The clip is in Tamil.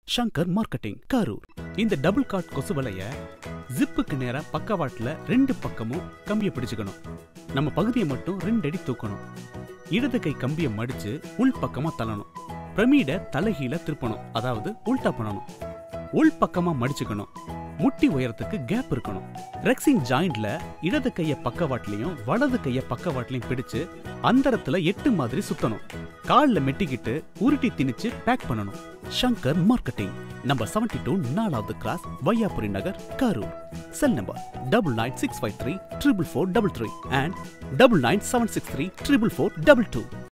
ஷங்கர் மார்க்கெட்டிங் கரூர் இந்த டபுள் காட் கொசு வலைய ஜிப்புக்கு நேரா பக்கவாட்டுல ரெண்டு பக்கமும் கம்பியை பிடிச்சுக்கணும் நம்ம பகுதியை மட்டும் ரெண்டு அடி தூக்கணும் இடது கை கம்பியை மடிச்சு உள் பக்கமா தள்ளணும் பிரமிட தலைகீழ திருப்பணும் அதாவது உல்டா பண்ணணும் உள் பக்கமா மடிச்சுக்கணும் முட்டி உயரத்துக்கு கேப் இருக்கணும் ரெக்ஸிங் ஜாயிண்ட்ல இடது கைய பக்கவாட்லயும் வலது கைய பக்கவாட்லயும் பிடிச்சு அந்தரத்துல எட்டு மாதிரி சுத்தணும் கால்ல மெட்டிக்கிட்டு உருட்டி திணிச்சு பேக் பண்ணணும் Shankar marketing number seventy two நாலாவது class Vaiyapuri Nagar Karur cell number double nine six five three triple four double three and double nine seven six three triple four double two